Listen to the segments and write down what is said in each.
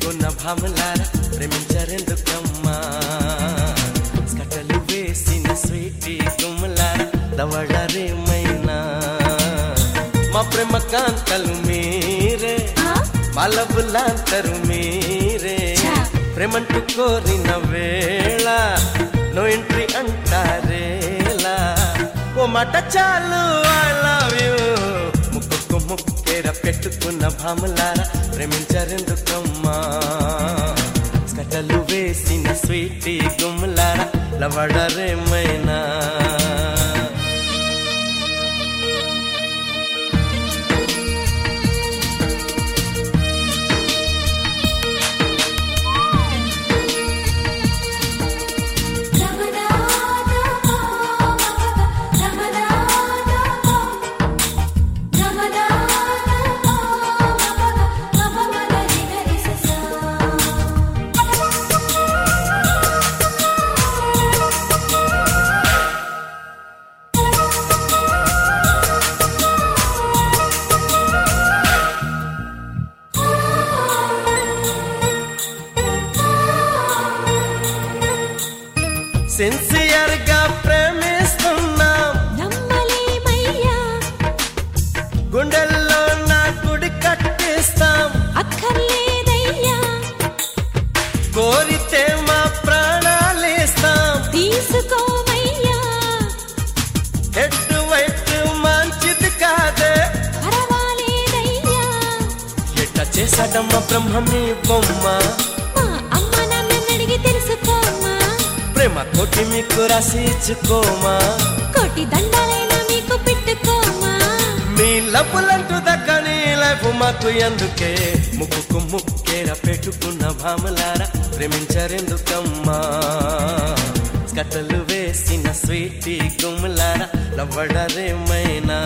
పెట్టుకున్న భామలార ప్రేమించరెందుకమ్మా స్కటలు వేసిన స్వీటీ గుమ్మలార దవడరేమైనా మా ప్రేమ కాంతలు మీరే మా లవ్వులాంతరు మీరే ప్రేమంటూ కోరిన వేళ నో ఎంట్రీ అంటారేలా ఓ మాట చాలు ఐ లవ్ యూ ముక్కుకు ముక్కేర పెట్టుకున్న భామలారా ప్రేమించరెందుకమ్మా స్కటలు వేసిన స్వీటీ గుమ్మలారా లవడరేమైనా సిన్సియర్ గా ప్రేమిస్తున్నాం నమ్మలేమయ్యా గుండెల్లో నా గుడి కట్టిస్తాం అక్కర్లేదయ్యా కోరితే మా ప్రాణాలేస్తాం తీసుకోమయ్యా ఎటు వైపు మంచిది కాదే పర్వాలేదయ్యా ఎట్ట చేశాడమ్మ బ్రహ్మని బొమ్మ మా అమ్మ నాన్నని అడిగి తెలుసుకోమా ప్రేమ తోటి మీకు రాసి ఇచ్చుకోమా కోటి దండాలైనా మీకు పెట్టుకోమా మీ లబ్బులంటూ దక్కని లైఫ్ మాకు ఎందుకే ముక్కుకు ముక్కేర పెట్టుకున్న భామలారా ప్రేమించరెందుకమ్మా స్కట్టలు వేసిన స్వీటీ గుమ్మలారా లవ్వడరేమైనా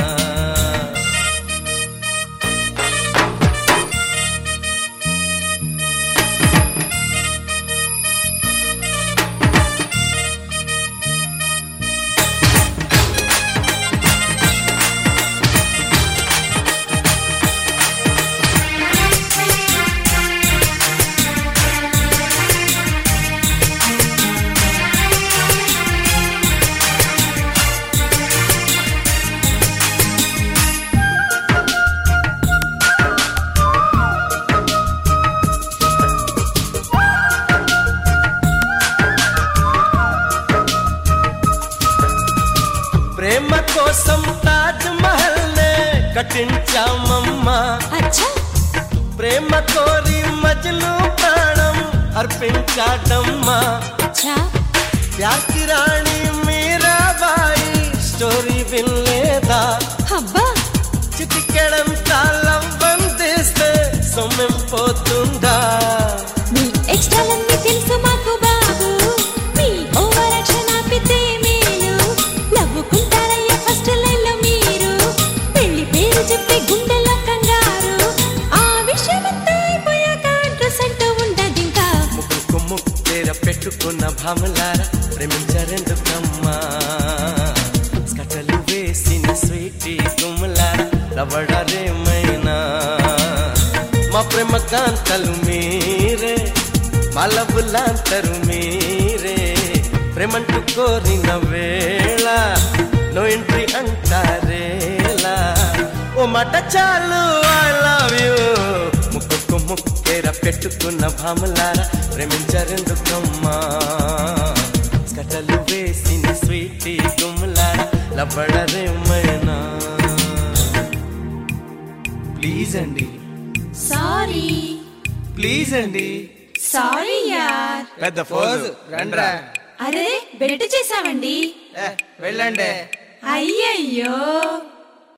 ప్రేమ కోసం తాజ్ మహల్ నే కట్టించామమ్మా అచ్చా ప్రేమ కోరి మజను ప్రాణం అర్పించాడమ్మా అచ్చా ప్యార్ కి రాణి మీరాబాయి స్టోరీ వినలేదా అబ్బా చిటికెడం తాళం బంధిస్తే సొమ్మెం పోతుందా మీ ఎక్స్ట్రాలన్నీ తెలుసు మాకు బాబు మీ ఓవర్ యాక్షన్ ఆపితే మేలు నవ్వుకుంటారయ్యా ఫస్ట్ లైన్ లో మీరు పెళ్లి పేరు చెప్పి గుండెలో కంగారు ఆ విషయం అంతా అయిపోయాక అడ్రస్ అంటూ ఉండదు ఇంకా ముక్కుకు ముక్కేర పెట్టుకున్న భామలారా ప్రేమించరెందుకమ్మా స్కటలు వేసిన స్వీటీ గుమ్మలారా రవడరేమైనా మా ప్రేమ కాంతలు మీరే మా లవ్వులాంతరు మీరే ప్రేమంటూ కోరిన వేళ నో ఎంట్రీ అంటారేలా ఓ మాట చాలు ఐ లవ్ యూ ముక్కుకు ముక్కేర పెట్టుకున్న భామలారా ప్రేమించరెందుకమ్మా స్కటలు వేసిన స్వీటీ గుమ్మలారా లవ్వడరేమైనా ప్లీజ్ అండి సారీ ప్లీజ్ అండి సారీ యార్ పెద్ద ఫోజు రండ్రా అరే బెట్ చేసామండి వెళ్ళండి అయ్యయ్యో